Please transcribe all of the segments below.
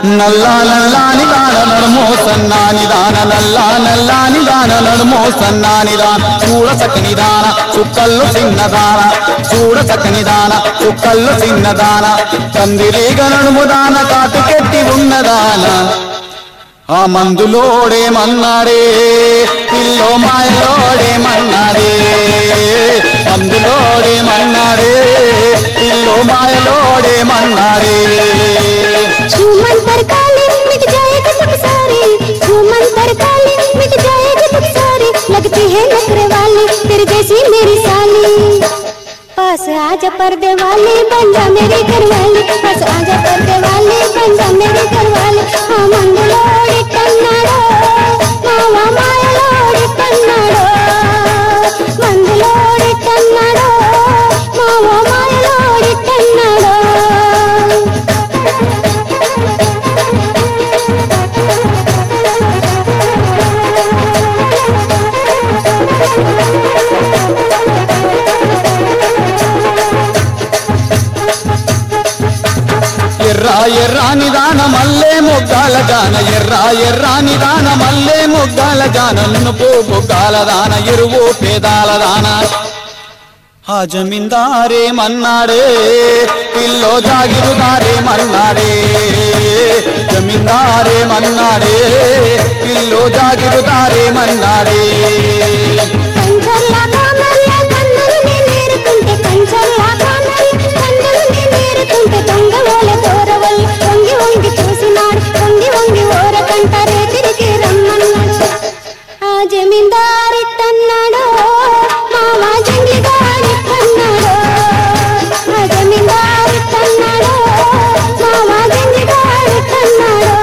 నల్లా నల్లాని దాన నడుమో సన్నాని దాన నల్లా నల్లాని దాన నడుమో సన్నాని దాన చూడ చక్కని దాన చుక్కల్లో చిన్నదాన చూడ చక్కని దాన చుక్కల్లో చిన్నదాన కందిరీగ నడుము దాన కాటుకెట్టి ఉన్నదాన ఆ మందులోడేమన్నాడే పిల్లో మాయలోడేమన్నాడే మందులోడేమన్నాడే పిల్లో మాయలోడేమన్నాడే झूमन पर काली मिट जाएगी सब सारी झूमन पर काली मिट जाएगी सब सारी लगती है नखरे वाली तेरे जैसी मेरी साली पास आजा पर्दे वाली बन जा मेरी घरवाली पास आजा पर्दे वाली बन जा मेरी घरवाली हाँ मंगलोड़ी कन्नाडो మావా మాయలోడి కన్నాడో మందులోడి కన్నాడో మావా మాయలోడి కన్నాడో ఎర్ర ఎర్రాని దాన మల్లె మొగ్గాల జాన ఎర్ర ఎర్రాని దాన మల్లె మొగ్గాల జాన నునుపు బొగ్గాల దాన ఎరువు పేదాల దాన ఆ జమీందారే మన్నాడే పిల్లో జాగిరుదారే మన్నాడే జమీందారే మన్నాడే పిల్లో జాగిరుదారే మన్నాడే కంచర్లా కామర్లా కన్నుల్ని నేరుకుంటే కంచర్లా కామర్లా కన్నుల్ని నేరుకుంటే దొంగ ఓల దూరవల్లి వంగి వంగి చూసినాడు వంగి వంగి ఓరకంట రేతిరికి రమ్మన్నాడు ఆ జమీందారి తన్నాడు మావా జంగిగారి తన్నాడు ఆ జమీందారి తన్నాడు మావా జంగిగారి తన్నాడు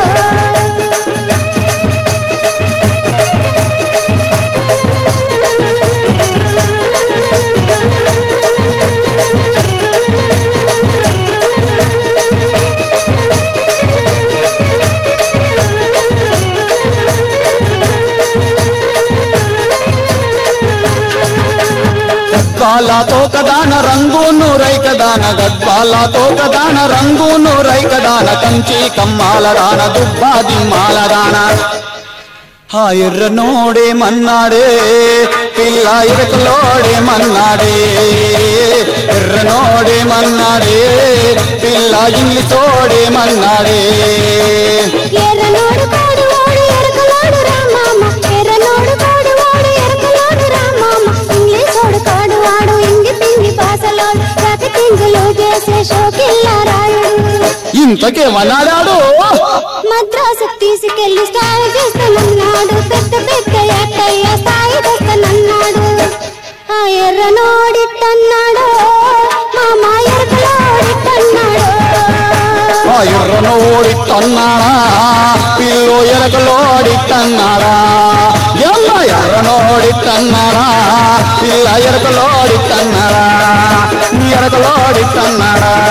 గద్వాలతో కదాన రంగు నూరై కదాన గద్వాలతో కదాన రంగు నూరై కదాన కంచి కమ్మాల దాన దుబ్బాది మాల దాన ఆ ఎర్ర నోడే మన్నాడే పిల్ల ఇరకలోడే మన్నాడే ఎర్ర నోడే మన్నాడే పిల్ల ఇంగ్లీషోడే మన్నాడే ఎర్రనోడు కాడు వాడు ఎరకలాడు రామామ ఎర్రనోడు కాడు వాడు ఎరకలాడు రామామ ఇంగ్లీషోడు కాడు వాడు ఇంగి పింగి పాసలోడు ప్రతి పింగులు చేసే షోకిల్లా రాయుడు ఇంతకేమన్నాడాడు మద్రాసు తీసుకెళ్లి స్థాయి చేస్తానన్నాడు పెద్ద పెద్ద ఎక్కయ్య స్థాయి తెస్తానన్నాడు ఆ ఎర్రనోడిట్టన్నాడు మామ ఎరకలాడిట్టన్నాడు ఆ ఎర్రనోడి తన్నాడా పిల్లు ఎరకలోడి తన్నాడా ఎల్ల ఎర్రనోడి తన్నాడా పిల్ల ఎరకలోడి తన్నాడా ఎరకలోడి తన్నాడా